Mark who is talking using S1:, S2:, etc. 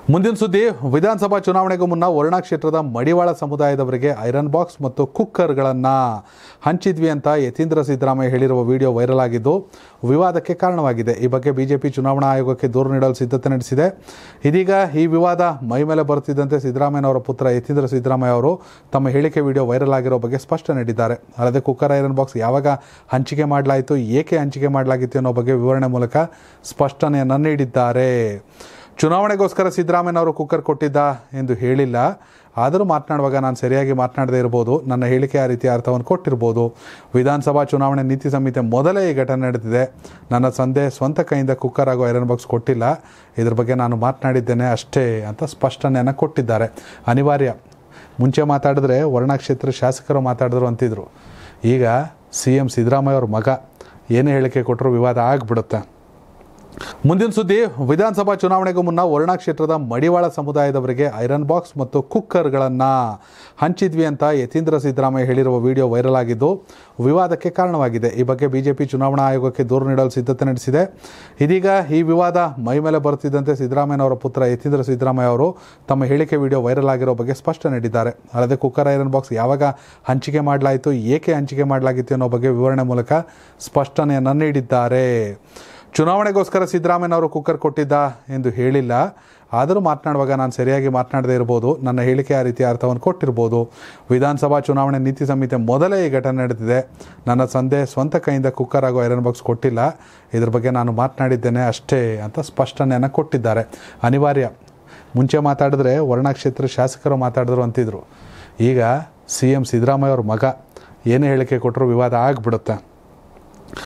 S1: ಮುಂದಿನ ಸುದ್ದಿ ವಿಧಾನಸಭಾ ಚುನಾವಣೆಗೂ ಮುನ್ನ ವರ್ಣಾ ಕ್ಷೇತ್ರದ ಮಡಿವಾಳ ಸಮುದಾಯದವರಿಗೆ ಐರನ್ ಬಾಕ್ಸ್ ಮತ್ತು ಕುಕ್ಕರ್ಗಳನ್ನು ಹಂಚಿದ್ವಿ ಅಂತ ಯತೀಂದ್ರ ಸಿದ್ದರಾಮಯ್ಯ ಹೇಳಿರುವ ವಿಡಿಯೋ ವೈರಲ್ ಆಗಿದ್ದು ವಿವಾದಕ್ಕೆ ಕಾರಣವಾಗಿದೆ ಈ ಬಗ್ಗೆ ಬಿಜೆಪಿ ಚುನಾವಣಾ ಆಯೋಗಕ್ಕೆ ದೂರು ನೀಡಲು ಸಿದ್ಧತೆ ನಡೆಸಿದೆ ಇದೀಗ ಈ ವಿವಾದ ಮೈ ಮೇಲೆ ಬರುತ್ತಿದ್ದಂತೆ ಸಿದ್ದರಾಮಯ್ಯನವರ ಪುತ್ರ ಯತೀಂದ್ರ ಸಿದ್ದರಾಮಯ್ಯ ಅವರು ತಮ್ಮ ಹೇಳಿಕೆ ವಿಡಿಯೋ ವೈರಲ್ ಆಗಿರೋ ಬಗ್ಗೆ ಸ್ಪಷ್ಟನೆ ನೀಡಿದ್ದಾರೆ ಅಲ್ಲದೆ ಕುಕ್ಕರ್ ಐರನ್ ಬಾಕ್ಸ್ ಯಾವಾಗ ಹಂಚಿಕೆ ಮಾಡಲಾಯಿತು ಏಕೆ ಹಂಚಿಕೆ ಮಾಡಲಾಗಿತ್ತು ಅನ್ನೋ ಬಗ್ಗೆ ವಿವರಣೆ ಮೂಲಕ ಸ್ಪಷ್ಟನೆಯನ್ನು ನೀಡಿದ್ದಾರೆ ಚುನಾವಣೆಗೋಸ್ಕರ ಸಿದ್ದರಾಮಯ್ಯನವರು ಕುಕ್ಕರ್ ಕೊಟ್ಟಿದ್ದ ಎಂದು ಹೇಳಿಲ್ಲ ಆದರೂ ಮಾತನಾಡುವಾಗ ನಾನು ಸರಿಯಾಗಿ ಮಾತನಾಡದೇ ಇರ್ಬೋದು ನನ್ನ ಹೇಳಿಕೆ ಆ ರೀತಿಯ ಅರ್ಥವನ್ನು ಕೊಟ್ಟಿರ್ಬೋದು ವಿಧಾನಸಭಾ ಚುನಾವಣೆ ನೀತಿ ಸಂಹಿತೆ ಮೊದಲೇ ಈ ಘಟನೆ ನಡೆದಿದೆ ನನ್ನ ಸಂದೆ ಸ್ವಂತ ಕೈಯಿಂದ ಕುಕ್ಕರ್ ಹಾಗೂ ಐರನ್ ಬಾಕ್ಸ್ ಕೊಟ್ಟಿಲ್ಲ ಇದ್ರ ಬಗ್ಗೆ ನಾನು ಮಾತನಾಡಿದ್ದೇನೆ ಅಷ್ಟೇ ಅಂತ ಸ್ಪಷ್ಟನೆಯನ್ನು ಕೊಟ್ಟಿದ್ದಾರೆ ಅನಿವಾರ್ಯ ಮುಂಚೆ ಮಾತಾಡಿದ್ರೆ ವರ್ಣ ಕ್ಷೇತ್ರ ಶಾಸಕರು ಮಾತಾಡಿದ್ರು ಅಂತಿದ್ರು ಈಗ ಸಿ ಎಂ ಸಿದ್ದರಾಮಯ್ಯ ಅವ್ರ ಮಗ ಏನೇ ಹೇಳಿಕೆ ಕೊಟ್ಟರು ವಿವಾದ ಆಗಿಬಿಡುತ್ತೆ ಮುಂದಿನ ಸುದ್ದಿ ವಿಧಾನಸಭಾ ಚುನಾವಣೆಗೂ ಮುನ್ನ ವರ್ಣಾ ಕ್ಷೇತ್ರದ ಮಡಿವಾಳ ಸಮುದಾಯದವರಿಗೆ ಐರನ್ ಬಾಕ್ಸ್ ಮತ್ತು ಕುಕ್ಕರ್ಗಳನ್ನು ಹಂಚಿದ್ವಿ ಅಂತ ಯತೀಂದ್ರ ಸಿದ್ದರಾಮಯ್ಯ ಹೇಳಿರುವ ವಿಡಿಯೋ ವೈರಲ್ ಆಗಿದ್ದು ವಿವಾದಕ್ಕೆ ಕಾರಣವಾಗಿದೆ ಈ ಬಗ್ಗೆ ಬಿಜೆಪಿ ಚುನಾವಣಾ ಆಯೋಗಕ್ಕೆ ದೂರು ನೀಡಲು ಸಿದ್ಧತೆ ನಡೆಸಿದೆ ಇದೀಗ ಈ ವಿವಾದ ಮೈ ಮೇಲೆ ಬರುತ್ತಿದ್ದಂತೆ ಸಿದ್ದರಾಮಯ್ಯನವರ ಪುತ್ರ ಯತೀಂದ್ರ ಸಿದ್ದರಾಮಯ್ಯ ಅವರು ತಮ್ಮ ಹೇಳಿಕೆ ವಿಡಿಯೋ ವೈರಲ್ ಆಗಿರೋ ಬಗ್ಗೆ ಸ್ಪಷ್ಟನೆ ನೀಡಿದ್ದಾರೆ ಅಲ್ಲದೆ ಕುಕ್ಕರ್ ಐರನ್ ಬಾಕ್ಸ್ ಯಾವಾಗ ಹಂಚಿಕೆ ಮಾಡಲಾಯಿತು ಏಕೆ ಹಂಚಿಕೆ ಮಾಡಲಾಗಿತ್ತು ಅನ್ನೋ ಬಗ್ಗೆ ವಿವರಣೆ ಮೂಲಕ ಸ್ಪಷ್ಟನೆಯನ್ನು ನೀಡಿದ್ದಾರೆ ಚುನಾವಣೆಗೋಸ್ಕರ ಸಿದ್ದರಾಮಯ್ಯನವರು ಕುಕ್ಕರ್ ಕೊಟ್ಟಿದ್ದ ಎಂದು ಹೇಳಿಲ್ಲ ಆದರೂ ಮಾತನಾಡುವಾಗ ನಾನು ಸರಿಯಾಗಿ ಮಾತನಾಡದೇ ಇರ್ಬೋದು ನನ್ನ ಹೇಳಿಕೆ ಆ ರೀತಿಯ ಅರ್ಥವನ್ನು ಕೊಟ್ಟಿರ್ಬೋದು ವಿಧಾನಸಭಾ ಚುನಾವಣೆ ನೀತಿ ಸಂಹಿತೆ ಮೊದಲೇ ಈ ಘಟನೆ ನಡೆದಿದೆ ನನ್ನ ಸಂದೆ ಸ್ವಂತ ಕೈಯಿಂದ ಕುಕ್ಕರ್ ಹಾಗೂ ಐರನ್ ಬಾಕ್ಸ್ ಕೊಟ್ಟಿಲ್ಲ ಇದ್ರ ಬಗ್ಗೆ ನಾನು ಮಾತನಾಡಿದ್ದೇನೆ ಅಷ್ಟೇ ಅಂತ ಸ್ಪಷ್ಟನೆಯನ್ನು ಕೊಟ್ಟಿದ್ದಾರೆ ಅನಿವಾರ್ಯ ಮುಂಚೆ ಮಾತಾಡಿದ್ರೆ ವರ್ಣಾ ಕ್ಷೇತ್ರ ಶಾಸಕರು ಮಾತಾಡಿದ್ರು ಅಂತಿದ್ರು ಈಗ ಸಿ ಎಂ ಸಿದ್ದರಾಮಯ್ಯ ಅವ್ರ ಮಗ ಏನೇ ಹೇಳಿಕೆ ಕೊಟ್ಟರು ವಿವಾದ ಆಗಿಬಿಡುತ್ತೆ